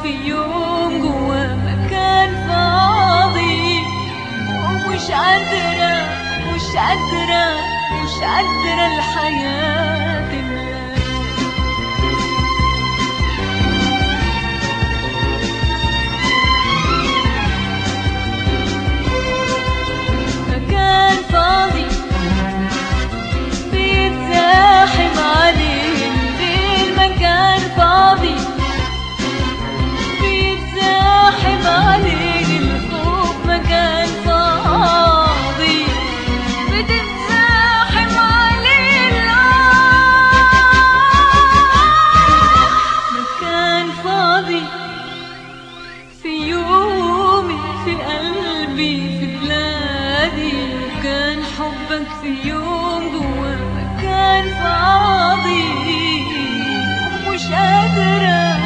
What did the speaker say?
في يوم جوا مكان فاضي ومش قادرة مش قادرة مش قادرة الحياة تملى مكان فاضي بيتزاحم عليه الليل مكان فاضي بيتزاحم عليه الخوف مكان فاضي بتتزاحم عليه الآه مكان فاضي في يومي في قلبي في بلادي كان حبك في يوم جوا مكان فاضي ومش قادرة